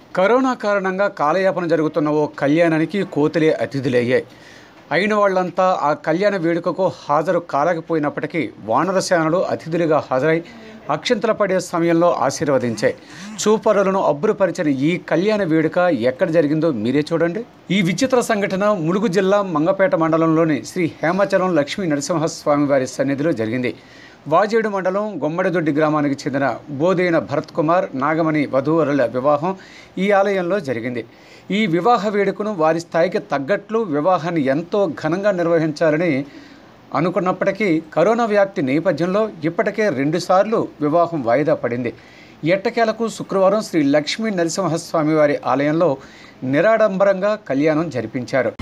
corona కారణంగా కాలయాపన జరుగుతున్న ఓ కళ్యాణానికి కోతులే అతిథులయ్యాయి అయిన వాళ్ళంతా ఆ కళ్యాణ వేడుకకు హాజరు కాలేకపోయినప్పటికీ వానరసేనలు అతిథులుగా హాజరై అక్షంతల పడే సమయంలో ఆశీర్వదించాయి చూపరులను అబ్బురపరిచిన ఈ కళ్యాణ వేడుక ఎక్కడ జరిగిందో మీరే చూడండి ఈ విచిత్ర సంఘటన ములుగు జిల్లా మంగపేట మండలంలోని శ్రీ హేమాచలం లక్ష్మీ నరసింహస్వామి వారి సన్నిధిలో జరిగింది వాజేడు మండలం గుమ్మడిదొడ్డి గ్రామానికి చెందిన బోధైన భరత్ కుమార్ నాగమణి వధూవరుల వివాహం ఈ ఆలయంలో జరిగింది ఈ వివాహ వేడుకను వారి స్థాయికి తగ్గట్లు వివాహాన్ని ఎంతో ఘనంగా నిర్వహించాలని అనుకున్నప్పటికీ కరోనా వ్యాప్తి నేపథ్యంలో ఇప్పటికే రెండుసార్లు వివాహం వాయిదా పడింది ఎట్టకేలకు శుక్రవారం శ్రీ లక్ష్మీ నరసింహస్వామి వారి ఆలయంలో నిరాడంబరంగా కళ్యాణం జరిపించారు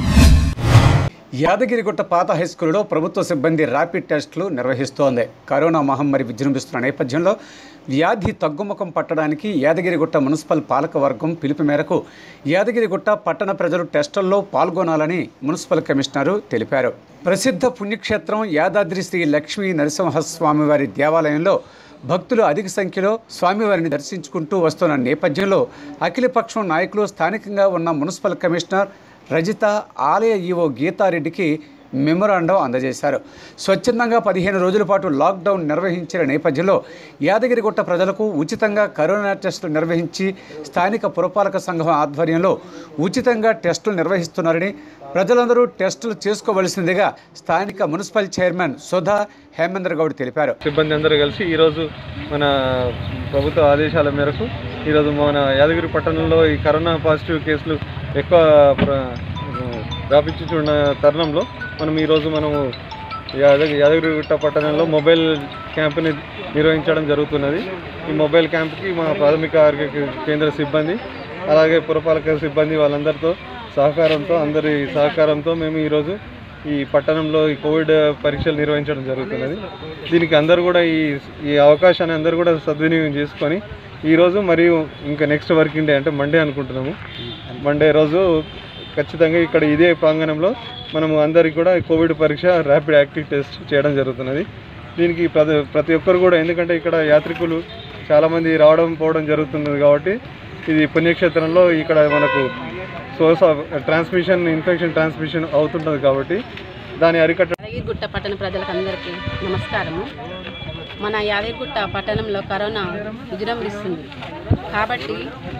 యాదగిరిగుట్ట పాత హైస్కూల్లో ప్రభుత్వ సిబ్బంది ర్యాపిడ్ టెస్టులు నిర్వహిస్తోంది కరోనా మహమ్మారి విజృంభిస్తున్న నేపథ్యంలో వ్యాధి తగ్గుముఖం పట్టడానికి యాదగిరిగుట్ట మున్సిపల్ పాలక వర్గం పిలుపు మేరకు యాదగిరిగుట్ట పట్టణ ప్రజలు టెస్టుల్లో పాల్గొనాలని మున్సిపల్ కమిషనరు తెలిపారు ప్రసిద్ధ పుణ్యక్షేత్రం యాదాద్రి శ్రీ లక్ష్మీ నరసింహస్వామి వారి దేవాలయంలో భక్తులు అధిక సంఖ్యలో స్వామివారిని దర్శించుకుంటూ వస్తున్న నేపథ్యంలో అఖిలపక్షం నాయకులు స్థానికంగా ఉన్న మున్సిపల్ కమిషనర్ రజిత ఆలయ ఈవో గీతారెడ్డికి మెమొరాండం అందజేశారు స్వచ్ఛందంగా పదిహేను రోజుల పాటు లాక్డౌన్ నిర్వహించిన నేపథ్యంలో యాదగిరిగుట్ట ప్రజలకు ఉచితంగా కరోనా టెస్టులు నిర్వహించి స్థానిక పురపాలక సంఘం ఆధ్వర్యంలో ఉచితంగా టెస్టులు నిర్వహిస్తున్నారని ప్రజలందరూ టెస్టులు చేసుకోవలసిందిగా స్థానిక మున్సిపల్ చైర్మన్ సుధా హేమేంద్ర గౌడ్ తెలిపారు సిబ్బంది అందరూ కలిసి ఈరోజు మన ప్రభుత్వ ఆదేశాల మేరకు ఈరోజు మన యాదగిరి పట్టణంలో ఈ కరోనా పాజిటివ్ కేసులు ఎక్కువ ప్ర- వ్యాపించుతున్న తరుణంలో మనం ఈరోజు మనము యాదగిరి యాదగిరిగుట్ట పట్టణంలో మొబైల్ క్యాంప్ని నిర్వహించడం జరుగుతున్నది ఈ మొబైల్ క్యాంప్కి మా ప్రాథమిక ఆరోగ్య కేంద్ర సిబ్బంది అలాగే పురపాలక సిబ్బంది వాళ్ళందరితో సహకారంతో అందరి సహకారంతో మేము ఈరోజు ఈ పట్టణంలో ఈ కోవిడ్ పరీక్షలు నిర్వహించడం జరుగుతున్నది దీనికి అందరూ కూడా ఈ ఈ అవకాశాన్ని అందరూ కూడా సద్వినియోగం చేసుకొని ఈరోజు మరియు ఇంకా నెక్స్ట్ వర్కింగ్ డే అంటే మండే అనుకుంటున్నాము మండే రోజు ఖచ్చితంగా ఇక్కడ ఇదే ప్రాంగణంలో మనము అందరికి కూడా కోవిడ్ పరీక్ష ర్యాపిడ్ యాక్టివ్ టెస్ట్ చేయడం జరుగుతున్నది దీనికి ప్రతి ప్రతి ఒక్కరు కూడా ఎందుకంటే ఇక్కడ యాత్రికులు చాలామంది రావడం పోవడం జరుగుతున్నది కాబట్టి ఇది పుణ్యక్షేత్రంలో ఇక్కడ మనకు source of transmission infection transmission అవుతుంటుంది కాబట్టి దాని అరికట్ట యాదగిరిగుట్ట పట్టణ ప్రజలకు అందరికీ నమస్కారము మన యాదగిరిగుట్ట పట్టణంలో కరోనా విజృంభిస్తుంది కాబట్టి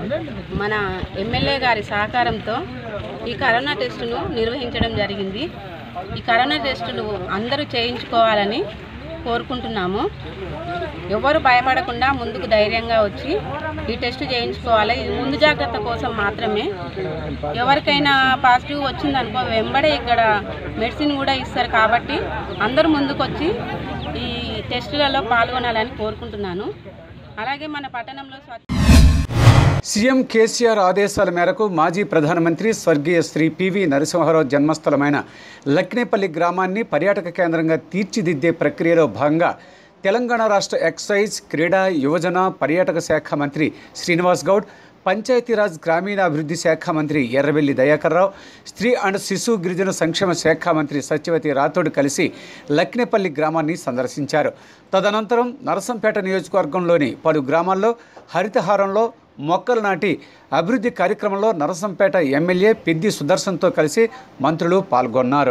మన ఎమ్మెల్యే గారి సహకారంతో ఈ కరోనా టెస్టును నిర్వహించడం జరిగింది ఈ కరోనా టెస్టులు అందరూ చేయించుకోవాలని కోరుకుంటున్నాము ఎవరు భయపడకుండా ముందుకు ధైర్యంగా వచ్చి ఈ టెస్ట్ చేయించుకోవాలి ఇది ముందు జాగ్రత్త కోసం మాత్రమే ఎవరికైనా పాజిటివ్ వచ్చిందనుకో వెంబడే ఇక్కడ మెడిసిన్ కూడా ఇస్తారు కాబట్టి అందరూ ముందుకు వచ్చి ఈ టెస్టులలో పాల్గొనాలని కోరుకుంటున్నాను అలాగే మన పట్టణంలో స్వచ్ఛ సీఎం కేసీఆర్ ఆదేశాల మేరకు మాజీ ప్రధానమంత్రి స్వర్గీయ శ్రీ పివి నరసింహారావు జన్మస్థలమైన లక్నేపల్లి గ్రామాన్ని పర్యాటక కేంద్రంగా తీర్చిదిద్దే ప్రక్రియలో భాగంగా తెలంగాణ రాష్ట్ర ఎక్సైజ్ క్రీడా యువజన పర్యాటక శాఖ మంత్రి శ్రీనివాస్ గౌడ్ పంచాయతీరాజ్ గ్రామీణాభివృద్ధి శాఖ మంత్రి ఎర్రబెల్లి దయాకర్ రావు స్త్రీ అండ్ శిశు గిరిజన సంక్షేమ శాఖ మంత్రి సత్యవతి రాథోడ్ కలిసి లక్నేపల్లి గ్రామాన్ని సందర్శించారు తదనంతరం నరసంపేట నియోజకవర్గంలోని పలు గ్రామాల్లో హరితహారంలో మొక్కలు నాటి అభివృద్ధి కార్యక్రమంలో నరసంపేట ఎమ్మెల్యే పెద్ది సుదర్శన్తో కలిసి మంత్రులు పాల్గొన్నారు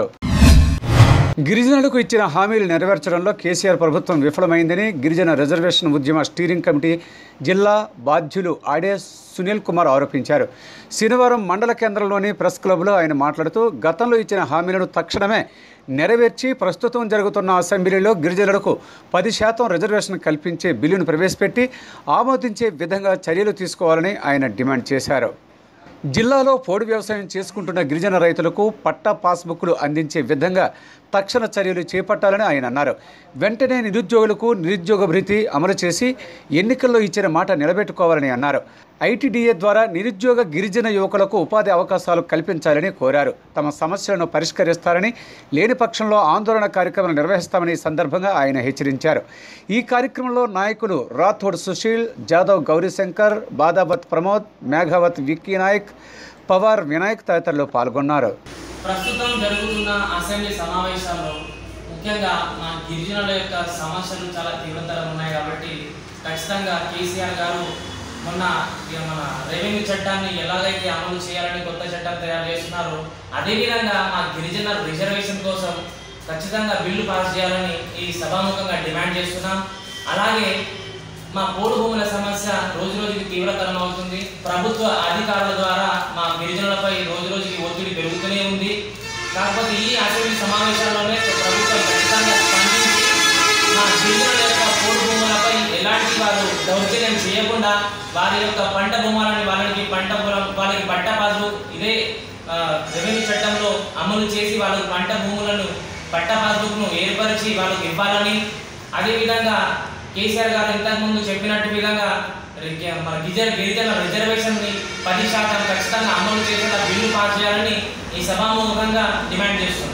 గిరిజనులకు ఇచ్చిన హామీలు నెరవేర్చడంలో కేసీఆర్ ప్రభుత్వం విఫలమైందని గిరిజన రిజర్వేషన్ ఉద్యమ స్టీరింగ్ కమిటీ జిల్లా బాధ్యులు ఆడే సునీల్ కుమార్ ఆరోపించారు శనివారం మండల కేంద్రంలోని ప్రెస్ క్లబ్లో ఆయన మాట్లాడుతూ గతంలో ఇచ్చిన హామీలను తక్షణమే నెరవేర్చి ప్రస్తుతం జరుగుతున్న అసెంబ్లీలో గిరిజనులకు పది శాతం రిజర్వేషన్ కల్పించే బిల్లును ప్రవేశపెట్టి ఆమోదించే విధంగా చర్యలు తీసుకోవాలని ఆయన డిమాండ్ చేశారు జిల్లాలో పోడు వ్యవసాయం చేసుకుంటున్న గిరిజన రైతులకు పట్టా పాస్బుక్లు అందించే విధంగా తక్షణ చర్యలు చేపట్టాలని ఆయన అన్నారు వెంటనే నిరుద్యోగులకు నిరుద్యోగ భృతి అమలు చేసి ఎన్నికల్లో ఇచ్చిన మాట నిలబెట్టుకోవాలని అన్నారు ఐటీడీఏ ద్వారా నిరుద్యోగ గిరిజన యువకులకు ఉపాధి అవకాశాలు కల్పించాలని కోరారు తమ సమస్యలను పరిష్కరిస్తారని లేని పక్షంలో ఆందోళన కార్యక్రమం నిర్వహిస్తామని ఈ సందర్భంగా ఆయన హెచ్చరించారు ఈ కార్యక్రమంలో నాయకులు రాథోడ్ సుశీల్ జాదవ్ గౌరీశంకర్ బాదావత్ ప్రమోద్ మేఘావత్ విక్కీ నాయక్ పవార్ వినాయక్ తదితరులు పాల్గొన్నారు ప్రస్తుతం జరుగుతున్న అసెంబ్లీ సమావేశాల్లో ముఖ్యంగా మా గిరిజనుల యొక్క సమస్యలు చాలా తీవ్రతరం ఉన్నాయి కాబట్టి ఖచ్చితంగా కేసీఆర్ గారు మొన్న ఇక మన రెవెన్యూ చట్టాన్ని ఎలాగైతే అమలు చేయాలని కొత్త చట్టాన్ని తయారు చేస్తున్నారో అదేవిధంగా మా గిరిజన రిజర్వేషన్ కోసం ఖచ్చితంగా బిల్లు పాస్ చేయాలని ఈ సభాముఖంగా డిమాండ్ చేస్తున్నాం అలాగే మా పోడు భూముల సమస్య రోజు రోజుకి తీవ్రతరం అవుతుంది ప్రభుత్వ అధికారుల ద్వారా మా గిరిజనులపై రోజు రోజుకి ఒత్తిడి పెరుగుతూనే ఉంది కాకపోతే ఈ అసెంబ్లీ సమావేశాల్లోనే ప్రభుత్వం ఖచ్చితంగా స్పందించి మా గిరిజనుల యొక్క పోడు భూములపై ఎలాంటి వారు దౌర్జన్యం చేయకుండా వారి యొక్క పంట భూములని వాళ్ళకి పంట పొలం వాళ్ళకి పట్ట పాసులు ఇదే ఆ, రెవెన్యూ చట్టంలో అమలు చేసి వాళ్ళకి పంట భూములను పట్ట పాస్బుక్ను ఏర్పరిచి వాళ్ళకి ఇవ్వాలని అదేవిధంగా కేసీఆర్ గారు ఇంతకుముందు చెప్పినట్టు విధంగా రి- మన గిరిజన గిరిజన రిజర్వేషన్ని పది శాతం ఖచ్చితంగా అమలు చేసేలా బిల్లు పాస్ చేయాలని ఈ సభాముఖంగా డిమాండ్ చేస్తున్నాం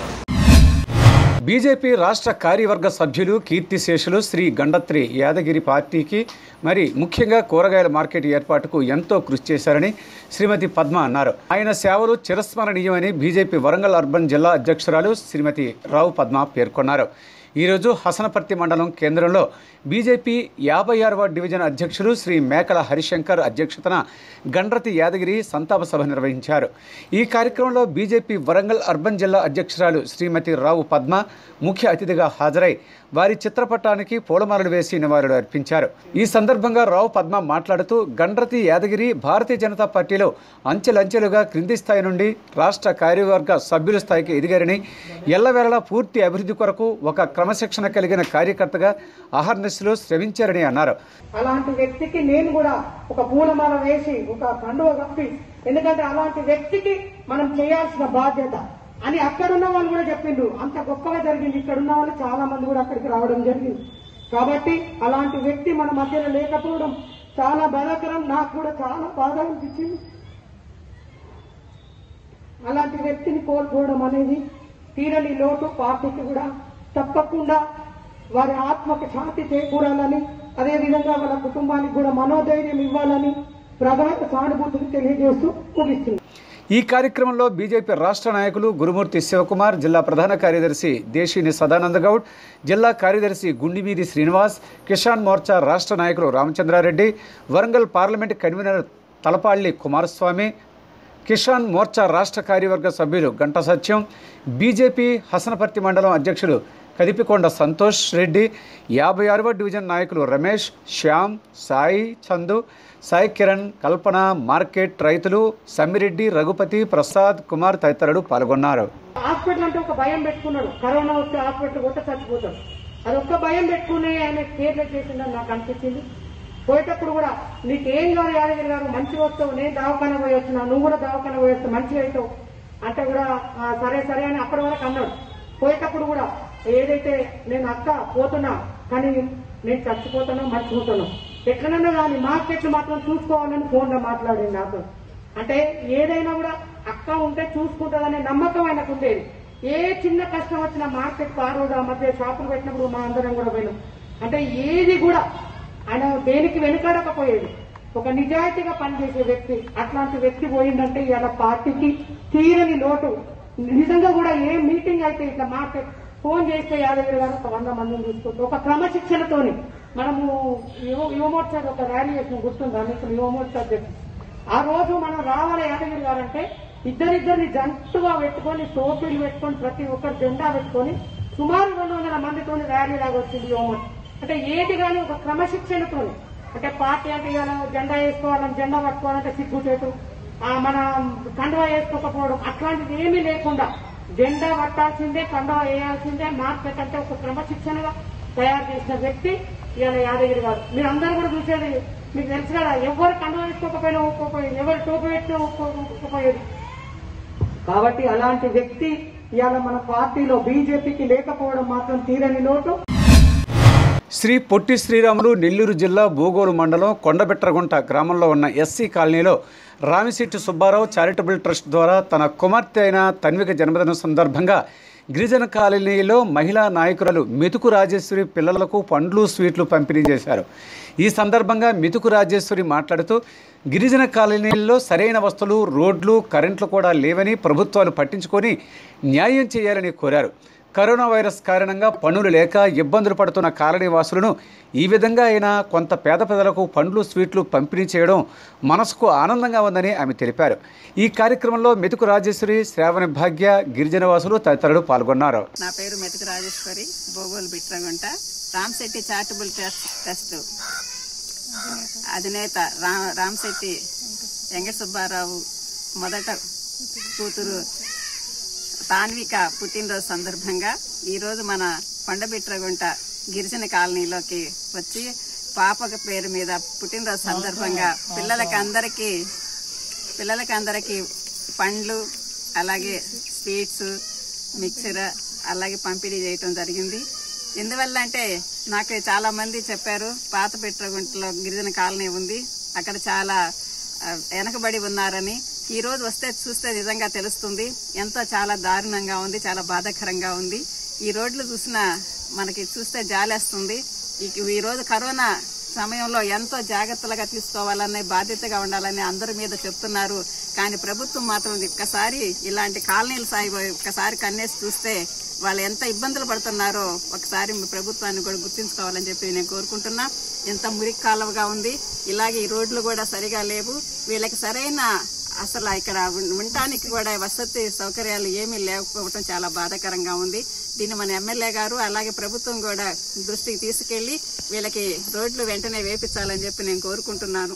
బీజేపీ రాష్ట్ర కార్యవర్గ సభ్యులు కీర్తిశేషులు శ్రీ గండత్రి యాదగిరి పార్టీకి మరి ముఖ్యంగా కూరగాయల మార్కెట్ ఏర్పాటుకు ఎంతో కృషి చేశారని శ్రీమతి పద్మ అన్నారు ఆయన సేవలు చిరస్మరణీయమని బీజేపీ వరంగల్ అర్బన్ జిల్లా అధ్యక్షురాలు శ్రీమతి రావు పద్మ పేర్కొన్నారు ఈరోజు హసనపర్తి మండలం కేంద్రంలో బీజేపీ యాభై ఆరవ డివిజన్ అధ్యక్షులు శ్రీ మేకల హరిశంకర్ అధ్యక్షతన గండ్రతి యాదగిరి సంతాప సభ నిర్వహించారు ఈ కార్యక్రమంలో బీజేపీ వరంగల్ అర్బన్ జిల్లా అధ్యక్షురాలు శ్రీమతి రావు పద్మ ముఖ్య అతిథిగా హాజరై వారి చిత్రపటానికి పూలమాలలు వేసి నివాళులు అర్పించారు ఈ సందర్భంగా రావు పద్మ మాట్లాడుతూ గండ్రతి యాదగిరి భారతీయ జనతా పార్టీలో అంచెలంచెలుగా క్రింది స్థాయి నుండి రాష్ట్ర కార్యవర్గ సభ్యుల స్థాయికి ఎదిగారని ఎల్లవేళలా పూర్తి అభివృద్ధి కొరకు ఒక క్రమశిక్షణ కలిగిన కార్యకర్తగా అహర్నిశలు శ్రమించారని అన్నారు అలాంటి వ్యక్తికి నేను కూడా ఒక పూలమాల వేసి ఒక కండువ కప్పి ఎందుకంటే అలాంటి వ్యక్తికి మనం చేయాల్సిన బాధ్యత అని అక్కడున్న వాళ్ళు కూడా చెప్పిండ్రు అంత గొప్పగా జరిగింది ఇక్కడున్న వాళ్ళు చాలా మంది కూడా అక్కడికి రావడం జరిగింది కాబట్టి అలాంటి వ్యక్తి మన మధ్యలో లేకపోవడం చాలా బాధాకరం నాకు కూడా చాలా బాధ అనిపించింది అలాంటి వ్యక్తిని కోల్పోవడం అనేది తీరని లోటు పార్టీకి కూడా తప్పకుండా వారి ఆత్మకు శాంతి చేకూరాలని అదేవిధంగా వాళ్ళ కుటుంబానికి కూడా మనోధైర్యం ఇవ్వాలని ప్రధాన సానుభూతిని తెలియజేస్తూ ముగిస్తుంది ఈ కార్యక్రమంలో బీజేపీ రాష్ట్ర నాయకులు గురుమూర్తి శివకుమార్ జిల్లా ప్రధాన కార్యదర్శి దేశిని సదానంద గౌడ్ జిల్లా కార్యదర్శి గుండిమీది శ్రీనివాస్ కిసాన్ మోర్చా రాష్ట్ర నాయకులు రామచంద్రారెడ్డి వరంగల్ పార్లమెంట్ కన్వీనర్ తలపాళ్లి కుమారస్వామి కిసాన్ మోర్చా రాష్ట్ర కార్యవర్గ సభ్యులు గంట సత్యం బీజేపీ హసనపర్తి మండలం అధ్యక్షులు కదిపికొండ సంతోష్ రెడ్డి యాభై ఆరవ డివిజన్ నాయకులు రమేష్ శ్యామ్ సాయి చందు సాయి కిరణ్ కల్పన మార్కెట్ రైతులు సమ్మిరెడ్డి రఘుపతి ప్రసాద్ కుమార్ తదితరులు పాల్గొన్నారు హాస్పిటల్ అంటే ఒక భయం పెట్టుకున్నాడు కరోనా వస్తే హాస్పిటల్ కొట్ట చచ్చిపోతాడు అది ఒక్క భయం పెట్టుకుని ఆయన కేర్లెస్ చేసిందని నాకు అనిపించింది పోయేటప్పుడు కూడా నీకేం కాదు యాదగిరి గారు మంచిగా వస్తావు నేను దవాఖాన పోయి వచ్చినా నువ్వు కూడా దవాఖాన పోయి వస్తావు మంచిగా అవుతావు అంటే కూడా "ఆ, సరే సరే అని అప్పటి వరకు అన్నాడు పోయేటప్పుడు కూడా ఏదైతే నేను అక్క పోతున్నా కానీ నేను చచ్చిపోతాను మర్చిపోతాను ఎట్లనన్నా కానీ మార్కెట్లు మాత్రం చూసుకోవాలని ఫోన్ లో మాట్లాడింది నాతో అంటే ఏదైనా కూడా అక్క ఉంటే చూసుకుంటుందనే నమ్మకం ఆయనకు ఉండేది ఏ చిన్న కష్టం వచ్చినా మార్కెట్ ఆ రోజు ఆ మధ్య షాపులు పెట్టినప్పుడు మా అందరం కూడా పోయినాం అంటే ఏది కూడా ఆయన దేనికి వెనుకాడకపోయేది ఒక నిజాయితీగా పనిచేసే వ్యక్తి అట్లాంటి వ్యక్తి పోయిందంటే ఇవాళ పార్టీకి తీరని లోటు నిజంగా కూడా ఏ మీటింగ్ అయితే ఇట్లా మార్కెట్ ఫోన్ చేస్తే యాదగిరి గారు ఒక వంద మందిని తీసుకుంటూ ఒక క్రమశిక్షణతోని మనము యువ యువమోర్చా ఒక ర్యాలీ చేసిన గుర్తుందా మీకు యువమోర్చా అధ్యక్షుడు ఆ రోజు మనం రావాలి యాదగిరి గారు అంటే ఇద్దరిద్దరిని జంటుగా పెట్టుకొని టోపీలు పెట్టుకొని ప్రతి ఒక్కరు జెండా పెట్టుకొని సుమారు రెండు వందల మందితో ర్యాలీ లాగా వచ్చింది యువమోర్చా అంటే ఏది కానీ ఒక క్రమశిక్షణతోని అంటే పార్టీ అంటే ఇవాళ జెండా వేసుకోవాలని జెండా పట్టుకోవాలంటే సిగ్గుచేటు ఆ మన కండువా వేసుకోకపోవడం అట్లాంటిది ఏమీ లేకుండా జెండా పట్టాల్సిందే కండువా వేయాల్సిందే మార్కెట్ అంటే ఒక క్రమశిక్షణగా తయారు చేసిన వ్యక్తి ఇవాళ యాదగిరి గారు మీరు అందరూ కూడా చూసేది మీకు తెలుసు కదా ఎవరు కండువా వేసుకోకపోయినా ఒప్పుకోపోయేది ఎవరు టోపీ పెట్టినా ఒప్పుకోకపోయేది కాబట్టి అలాంటి వ్యక్తి ఇవాళ మన పార్టీలో బీజేపీకి లేకపోవడం మాత్రం తీరని లోటు శ్రీ పొట్టి శ్రీరాములు నెల్లూరు జిల్లా భూగోలు మండలం కొండబెట్రగుంట గ్రామంలో ఉన్న ఎస్సీ కాలనీలో రామిశెట్టి సుబ్బారావు చారిటబుల్ ట్రస్ట్ ద్వారా తన కుమార్తె అయిన తన్విక జన్మదినం సందర్భంగా గిరిజన కాలనీలో మహిళా నాయకురాలు మెతుకు రాజేశ్వరి పిల్లలకు పండ్లు స్వీట్లు పంపిణీ చేశారు ఈ సందర్భంగా మెతుకు రాజేశ్వరి మాట్లాడుతూ గిరిజన కాలనీల్లో సరైన వస్తువులు రోడ్లు కరెంట్లు కూడా లేవని ప్రభుత్వాలు పట్టించుకొని న్యాయం చేయాలని కోరారు కరోనా వైరస్ కారణంగా పనులు లేక ఇబ్బందులు పడుతున్న కాలనీ వాసులను ఈ విధంగా అయినా కొంత పేద ప్రజలకు పండ్లు స్వీట్లు పంపిణీ చేయడం మనసుకు ఆనందంగా ఉందని ఆమె తెలిపారు ఈ కార్యక్రమంలో మెతుకు రాజేశ్వరి శ్రావణ భాగ్య గిరిజన వాసులు తదితరులు పాల్గొన్నారు నా పేరు Methuku Rajeshwari Bogolu Bitragunta Ramshetty charitable trust trust అధినేత రా రామ్శెట్టి వెంకట సుబ్బారావు మొదట కూతురు తాన్విక పుట్టినరోజు సందర్భంగా ఈరోజు మన కొండబిట్రగుంట గిరిజన కాలనీలోకి వచ్చి పాప పేరు మీద పుట్టినరోజు సందర్భంగా పిల్లలకి అందరికీ పిల్లలకి అందరికీ పండ్లు అలాగే స్వీట్స్ మిక్చర్ అలాగే పంపిణీ చేయటం జరిగింది ఎందువల్ల అంటే నాకు చాలా మంది చెప్పారు పాత పెట్రగుంటలో గిరిజన కాలనీ ఉంది అక్కడ చాలా ఆ, వెనకబడి ఉన్నారని ఈ రోజు వస్తే చూస్తే నిజంగా తెలుస్తుంది ఎంతో చాలా దారుణంగా ఉంది చాలా బాధాకరంగా ఉంది ఈ రోడ్లు చూసినా మనకి చూస్తే జాలేస్తుంది ఈ- ఈ రోజు కరోనా సమయంలో ఎంతో జాగ్రత్తలుగా తీసుకోవాలనే బాధ్యతగా ఉండాలని అందరి మీద చెప్తున్నారు కానీ ప్రభుత్వం మాత్రం ఒక్కసారి ఇలాంటి కాలనీలు సాయి ఒక్కసారి కన్నేసి చూస్తే వాళ్ళు ఎంత ఇబ్బందులు పడుతున్నారో ఒకసారి మీ ప్రభుత్వాన్ని కూడా గుర్తించుకోవాలని చెప్పి నేను కోరుకుంటున్నా ఎంత మురికి కాలువగా ఉంది ఇలాగే ఈ రోడ్లు కూడా సరిగా లేవు వీళ్ళకి సరైన అసలు ఇక్కడ ఉం- ఉండటానికి కూడా వసతి సౌకర్యాలు ఏమీ లేకపోవటం చాలా బాధాకరంగా ఉంది దీన్ని మన ఎమ్మెల్యే గారు అలాగే ప్రభుత్వం కూడా దృష్టికి తీసుకెళ్లి వీళ్ళకి రోడ్లు వెంటనే వేపించాలని చెప్పి నేను కోరుకుంటున్నాను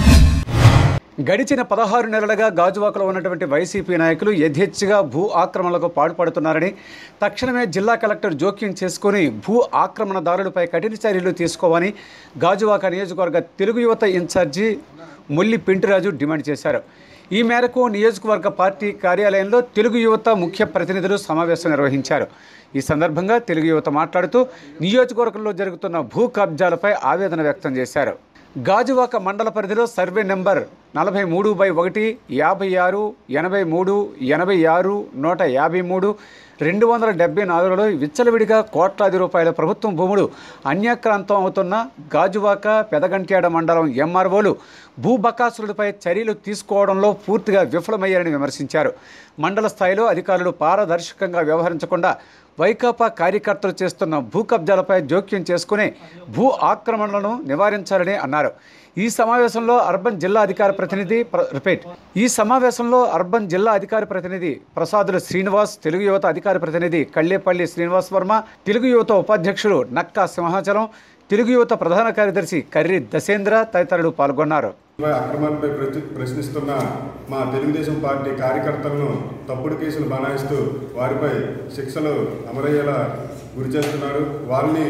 గడిచిన పదహారు నెలలుగా గాజువాకలో ఉన్నటువంటి వైసీపీ నాయకులు యథేచ్ఛగా భూ ఆక్రమణలకు పాల్పడుతున్నారని తక్షణమే జిల్లా కలెక్టర్ జోక్యం చేసుకుని భూ ఆక్రమణదారులపై కఠిన చర్యలు తీసుకోవాలని గాజువాక నియోజకవర్గ తెలుగు యువత ఇన్ఛార్జి ముల్లి పింటిరాజు డిమాండ్ చేశారు ఈ మేరకు నియోజకవర్గ పార్టీ కార్యాలయంలో తెలుగు యువత ముఖ్య ప్రతినిధులు సమావేశం నిర్వహించారు ఈ సందర్భంగా తెలుగు యువత మాట్లాడుతూ నియోజకవర్గంలో జరుగుతున్న భూ కబ్జాలపై ఆవేదన వ్యక్తం చేశారు గాజువాక మండల పరిధిలో సర్వే నెంబర్ నలభై మూడు బై ఒకటి యాభై ఆరు ఎనభై మూడు ఎనభై ఆరు నూట యాభై మూడు రెండు వందల డెబ్బై నాలుగులో విచ్చలవిడిగా కోట్లాది రూపాయల ప్రభుత్వం భూములు అన్యాక్రాంతం అవుతున్న గాజువాక పెదగంట్యాడ మండలం ఎంఆర్ఓలు భూ బకాసులపై చర్యలు తీసుకోవడంలో పూర్తిగా విఫలమయ్యారని విమర్శించారు మండల స్థాయిలో అధికారులు పారదర్శకంగా వ్యవహరించకుండా వైకాపా కార్యకర్తలు చేస్తున్న భూ కబ్జాలపై జోక్యం చేసుకుని భూ ఆక్రమణలను నివారించాలని అన్నారు ఈ సమావేశంలో అర్బన్ జిల్లా అధికార ప్రతినిధి ప్ర- రిపీట్ ఈ సమావేశంలో అర్బన్ జిల్లా అధికార ప్రతినిధి ప్రసాదుల శ్రీనివాస్ తెలుగు యువత అధికార ప్రతినిధి కళ్ళేపల్లి శ్రీనివాస్ వర్మ తెలుగు యువత ఉపాధ్యక్షుడు నక్కా సింహాచలం తెలుగు యువత ప్రధాన కార్యదర్శి కర్రి దశేంద్ర తదితరులు పాల్గొన్నారు పై అక్రమాలపై ప్రతి ప్రశ్నిస్తున్న మా తెలుగుదేశం పార్టీ కార్యకర్తలను తప్పుడు కేసులు బనాయిస్తూ వారిపై శిక్షలు అమరయ్యేలా గురి చేస్తున్నారు వాళ్ళని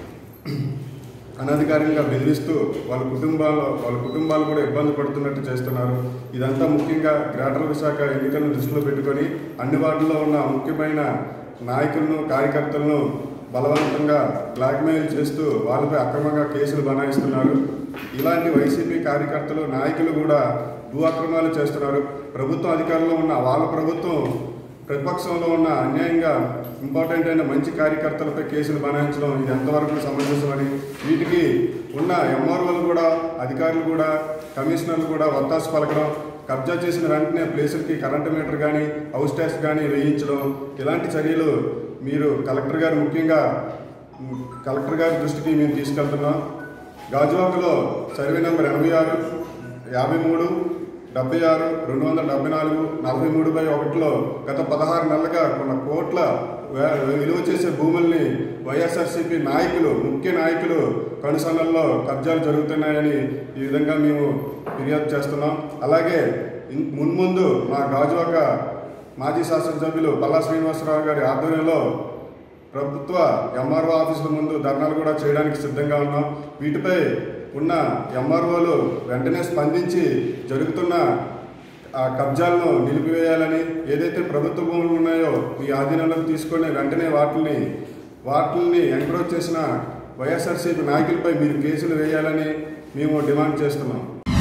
అనధికారికంగా బెదిరిస్తూ వాళ్ళ కుటుంబాల్లో వాళ్ళ కుటుంబాలు కూడా ఇబ్బంది పడుతున్నట్టు చేస్తున్నారు ఇదంతా ముఖ్యంగా గ్రేటర్ విశాఖ ఎన్నికలను దృష్టిలో పెట్టుకొని అన్ని వార్డుల్లో ఉన్న ముఖ్యమైన నాయకులను కార్యకర్తలను బలవంతంగా బ్లాక్మెయిల్ చేస్తూ వాళ్ళపై అక్రమంగా కేసులు బనాయిస్తున్నారు ఇలాంటి వైసీపీ కార్యకర్తలు నాయకులు కూడా భూ అక్రమాలు చేస్తున్నారు ప్రభుత్వం అధికారంలో ఉన్న వాళ్ళ ప్రభుత్వం ప్రతిపక్షంలో ఉన్న అన్యాయంగా ఇంపార్టెంట్ అయిన మంచి కార్యకర్తలపై కేసులు బనాయించడం ఇది ఎంతవరకు సమంజసమని వీటికి ఉన్న ఎంఆర్ఓలు కూడా అధికారులు కూడా కమిషనర్లు కూడా ఒత్తాసు పలకడం కబ్జా చేసిన వెంటనే ప్లేసులకి కరెంటు మీటర్ కానీ హౌస్ ట్యాక్స్ కానీ వేయించడం ఇలాంటి చర్యలు మీరు కలెక్టర్ గారు ముఖ్యంగా ఉమ్, కలెక్టర్ గారి దృష్టికి మేము తీసుకెళ్తున్నాం గాజువాకలో సర్వే నెంబర్ ఎనభై ఆరు యాభై మూడు డెబ్బై ఆరు రెండు వందల డెబ్బై నాలుగు నలభై మూడు బై ఒకటిలో గత పదహారు నెలలుగా కొన్ని కోట్ల వే- విలువ చేసే భూముల్ని వైఎస్ఆర్సీపీ నాయకులు ముఖ్య నాయకులు కనుసన్నల్లో కబ్జాలు జరుగుతున్నాయని ఈ విధంగా మేము ఫిర్యాదు చేస్తున్నాం అలాగే ఇన్- మున్ముందు మా గాజువాక మాజీ శాసనసభ్యులు పల్లా శ్రీనివాసరావు గారి ఆధ్వర్యంలో ప్రభుత్వ ఎంఆర్ఓ ఆఫీసుల ముందు ధర్నాలు కూడా చేయడానికి సిద్ధంగా ఉన్నాం వీటిపై ఉన్న ఎంఆర్ఓలు వెంటనే స్పందించి జరుగుతున్న ఆ కబ్జాలను నిలిపివేయాలని ఏదైతే ప్రభుత్వ భూములు ఉన్నాయో మీ ఆధీనంలోకి తీసుకొని వెంటనే వాటిని వాటిని ఎంకరేజ్ చేసిన వైఎస్ఆర్సీపీ నాయకులపై మీరు కేసులు వేయాలని మేము డిమాండ్ చేస్తున్నాం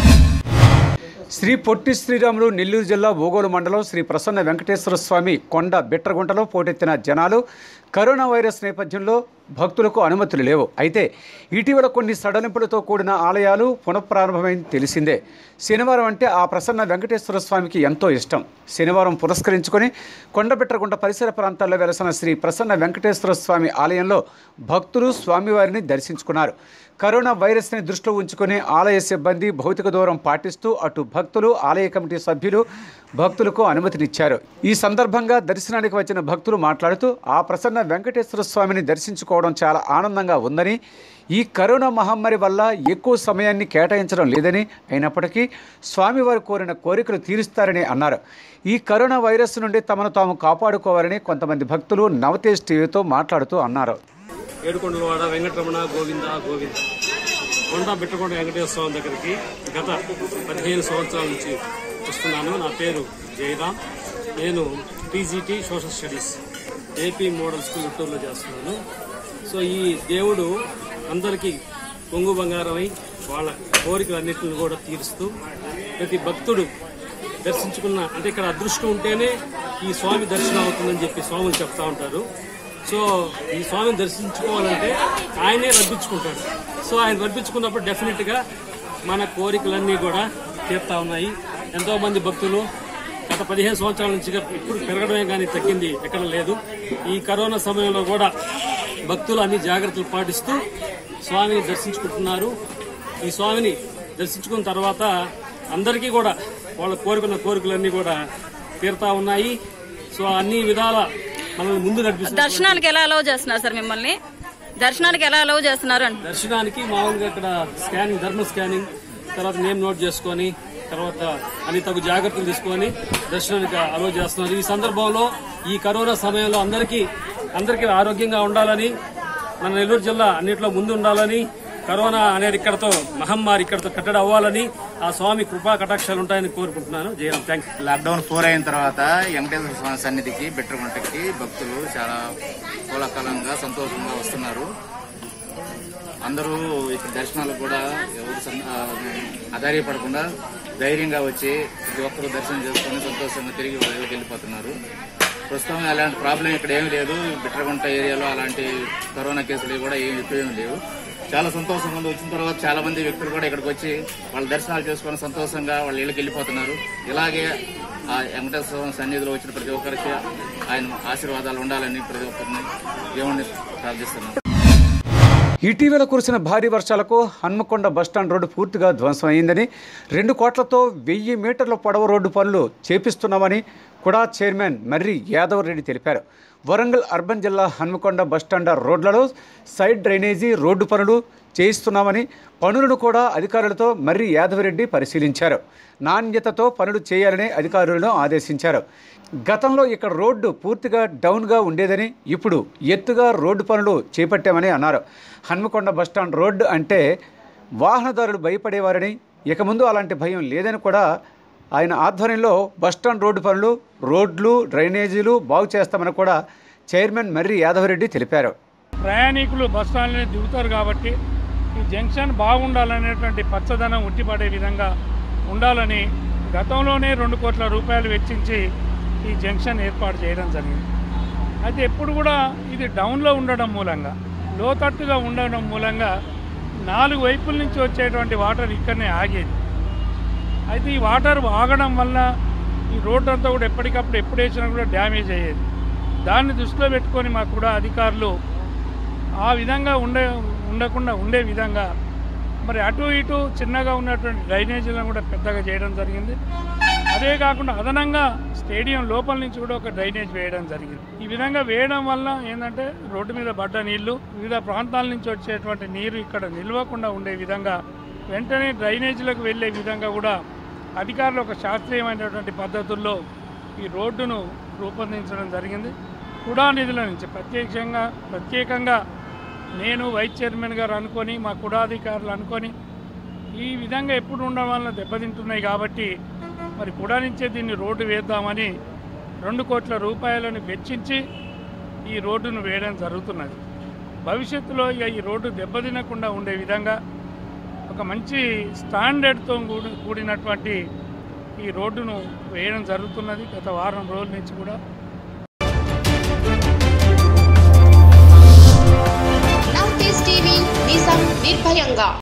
శ్రీ పొట్టి శ్రీరాములు నెల్లూరు జిల్లా ఓగోలు మండలం శ్రీ ప్రసన్న వెంకటేశ్వర స్వామి కొండ బిట్రగుంటలో పోటెత్తిన జనాలు కరోనా వైరస్ నేపథ్యంలో భక్తులకు అనుమతులు లేవు అయితే ఇటీవల కొన్ని సడలింపులతో కూడిన ఆలయాలు పునఃప్రారంభమైంది తెలిసిందే శనివారం అంటే ఆ ప్రసన్న వెంకటేశ్వర స్వామికి ఎంతో ఇష్టం శనివారం పురస్కరించుకొని కొండబెట్టగుంట పరిసర ప్రాంతాల్లో వెలసిన శ్రీ ప్రసన్న వెంకటేశ్వర స్వామి ఆలయంలో భక్తులు స్వామివారిని దర్శించుకున్నారు కరోనా వైరస్ని దృష్టిలో ఉంచుకుని ఆలయ సిబ్బంది భౌతిక దూరం పాటిస్తూ అటు భక్తులు ఆలయ కమిటీ సభ్యులు భక్తులకు అనుమతినిచ్చారు ఈ సందర్భంగా దర్శనానికి వచ్చిన భక్తులు మాట్లాడుతూ ఆ ప్రసన్న వెంకటేశ్వర స్వామిని దర్శించుకోవడం చాలా ఆనందంగా ఉందని ఈ కరోనా మహమ్మారి వల్ల ఎక్కువ సమయాన్ని కేటాయించడం లేదని అయినప్పటికీ స్వామివారు కోరిన కోరికలు తీరుస్తారని అన్నారు ఈ కరోనా వైరస్ నుండి తమను తాము కాపాడుకోవాలని కొంతమంది భక్తులు నవతేజ్ టీవీతో మాట్లాడుతూ అన్నారు ఏడుకొండలవాడ వెంకటరమణ గోవింద గోవింద కొండ బిట్టకొండ వెంకటేశ్వర స్వామి దగ్గరికి గత పదిహేను సంవత్సరాల నుంచి వస్తున్నాను నా పేరు జయరామ్ నేను TGT social studies AP model school గుంటూరులో చేస్తున్నాను సో ఈ దేవుడు అందరికీ కొంగు బంగారమై వాళ్ళ కోరికలన్నింటిని కూడా తీరుస్తూ ప్రతి భక్తుడు దర్శించుకున్న అంటే ఇక్కడ అదృష్టం ఉంటేనే ఈ స్వామి దర్శనం అవుతుందని చెప్పి స్వాములు చెప్తా ఉంటారు సో ఈ స్వామిని దర్శించుకోవాలంటే ఆయనే రప్పించుకుంటాడు సో ఆయన రప్పించుకున్నప్పుడు డెఫినెట్ గా మన కోరికలన్నీ కూడా తీరుతా ఉన్నాయి ఎంతో మంది భక్తులు గత పదిహేను సంవత్సరాల నుంచి ఇప్పుడు పెరగడమే కానీ తగ్గింది ఎక్కడ లేదు ఈ కరోనా సమయంలో కూడా భక్తులు అన్ని జాగ్రత్తలు పాటిస్తూ స్వామిని దర్శించుకుంటున్నారు ఈ స్వామిని దర్శించుకున్న తర్వాత అందరికీ కూడా వాళ్ళ కోరుకున్న కోరికలన్నీ కూడా తీరుతా ఉన్నాయి సో అన్ని విధాల మనల్ని ముందు నడిపిస్తున్నారు దర్శనానికి ఎలా అలౌ చేస్తున్నారు సార్ మిమ్మల్ని దర్శనానికి ఎలా అలౌ చేస్తున్నారు అంట దర్శనానికి మామూలుగా ఇక్కడ స్కానింగ్ ధర్మ స్కానింగ్ తర్వాత నేమ్ నోట్ చేసుకొని తర్వాత అన్ని తగు జాగ్రత్తలు తీసుకొని దర్శనానికి అలో చేస్తున్నారు ఈ సందర్భంలో ఈ కరోనా సమయంలో అందరికీ అందరికీ ఆరోగ్యంగా ఉండాలని మన నెల్లూరు జిల్లా అన్నింటిలో ముందు ఉండాలని కరోనా అనేది ఇక్కడతో మహమ్మారి ఇక్కడతో కట్టడి అవ్వాలని ఆ స్వామి కృపా కటాక్షాలు ఉంటాయని కోరుకుంటున్నాను Jayaram thank you lockdown four అయిన తర్వాత వెంకటేశ్వర స్వామి సన్నిధికి బిట్రగుంటకి భక్తులు చాలా కోలాహలంగా సంతోషంగా వస్తున్నారు అందరూ ఇక్కడ దర్శనాలకు కూడా ఎవరు సన్- ఆ, ఆధారపడకుండా ధైర్యంగా వచ్చి ప్రతి ఒక్కరు దర్శనం చేసుకుని సంతోషంగా తిరిగి వాళ్ళ ఇళ్ళకి వెళ్ళిపోతున్నారు ప్రస్తుతం అలాంటి ప్రాబ్లం ఇక్కడ ఏమీ లేదు బిట్రగుంట ఏరియాలో అలాంటి కరోనా కేసులు కూడా ఏమి ఎక్కువ ఏమీ లేవు చాలా సంతోషంగా ఉంది వచ్చిన తర్వాత చాలా మంది వ్యక్తులు కూడా ఇక్కడికి వచ్చి వాళ్ళ దర్శనాలు చేసుకొని సంతోషంగా వాళ్ళ ఇళ్ళకి వెళ్ళిపోతున్నారు ఇలాగే ఆ వెంకటేశ్వర స్వామి సన్నిధిలో వచ్చిన ప్రతి ఒక్కరికి ఆయన ఆశీర్వాదాలు ఉండాలని ప్రతి ఒక్కరిని దేవుణ్ణి ప్రార్థిస్తున్నాను ఇటీవల కురిసిన భారీ వర్షాలకు హన్మకొండ బస్టాండ్ రోడ్డు పూర్తిగా ధ్వంసమైందని రెండు కోట్లతో వెయ్యి మీటర్ల పొడవు రోడ్డు పనులు చేపిస్తున్నామని కుడా చైర్మన్ మర్రి యాదవ్ రెడ్డి తెలిపారు వరంగల్ అర్బన్ జిల్లా హన్మకొండ బస్టాండ్ రోడ్లలో సైడ్ డ్రైనేజీ రోడ్డు పనులు చేయిస్తున్నామని పనులను కూడా అధికారులతో మర్రి యాదవరెడ్డి పరిశీలించారు నాణ్యతతో పనులు చేయాలని అధికారులను ఆదేశించారు గతంలో ఇక్కడ రోడ్డు పూర్తిగా డౌన్గా ఉండేదని ఇప్పుడు ఎత్తుగా రోడ్డు పనులు చేపట్టామని అన్నారు హన్మకొండ బస్టాండ్ రోడ్డు అంటే వాహనదారులు భయపడేవారని ఇక ముందు అలాంటి భయం లేదని కూడా ఆయన ఆధ్వర్యంలో బస్టాండ్ రోడ్డు పనులు రోడ్లు డ్రైనేజీలు బాగు చేస్తామని కూడా చైర్మన్ మర్రి యాదవరెడ్డి తెలిపారు ప్రయాణికులు బస్ స్టాండ్లో దిగుతారు కాబట్టి ఈ జంక్షన్ బాగుండాలనేటువంటి పచ్చదనం ఉట్టిపడే విధంగా ఉండాలని గతంలోనే రెండు కోట్ల రూపాయలు వెచ్చించి ఈ జంక్షన్ ఏర్పాటు చేయడం జరిగింది అయితే ఎప్పుడు కూడా ఇది డౌన్లో ఉండడం మూలంగా లోతట్టుగా ఉండడం మూలంగా నాలుగు వైపుల నుంచి వచ్చేటువంటి వాటర్ ఇక్కడనే ఆగేది అయితే ఈ వాటర్ ఆగడం వల్ల ఈ రోడ్డు అంతా కూడా ఎప్పటికప్పుడు ఎప్పుడు వేసినా కూడా డ్యామేజ్ అయ్యేది దాన్ని దృష్టిలో పెట్టుకొని మాకు కూడా అధికారులు ఆ విధంగా ఉండే ఉండకుండా ఉండే విధంగా మరి అటు ఇటు చిన్నగా ఉన్నటువంటి డ్రైనేజీలను కూడా పెద్దగా చేయడం జరిగింది అదే కాకుండా అదనంగా స్టేడియం లోపల నుంచి కూడా ఒక డ్రైనేజ్ వేయడం జరిగింది ఈ విధంగా వేయడం వల్ల ఏంటంటే రోడ్డు మీద పడ్డ నీళ్లు వివిధ ప్రాంతాల నుంచి వచ్చేటువంటి నీరు ఇక్కడ నిల్వకుండా ఉండే విధంగా వెంటనే డ్రైనేజీలకు వెళ్ళే విధంగా కూడా అధికారులు ఒక శాస్త్రీయమైనటువంటి పద్ధతుల్లో ఈ రోడ్డును రూపొందించడం జరిగింది కుడా నిధుల నుంచి ప్రత్యక్షంగా ప్రత్యేకంగా నేను వైస్ చైర్మన్ గారు అనుకొని మా కుడాధికారులు అనుకొని ఈ విధంగా ఎప్పుడు ఉండడం వల్ల దెబ్బతింటున్నాయి కాబట్టి మరి కుడా నుంచే దీన్ని రోడ్డు వేద్దామని రెండు కోట్ల రూపాయలను వెచ్చించి ఈ రోడ్డును వేయడం జరుగుతున్నది భవిష్యత్తులో ఇక ఈ రోడ్డు దెబ్బతినకుండా ఉండే విధంగా ఒక మంచి స్టాండర్డ్తో కూడి కూడినటువంటి ఈ రోడ్డును వేయడం జరుగుతున్నది గత వారం రోజుల నుంచి కూడా కనీసం నిర్భయంగా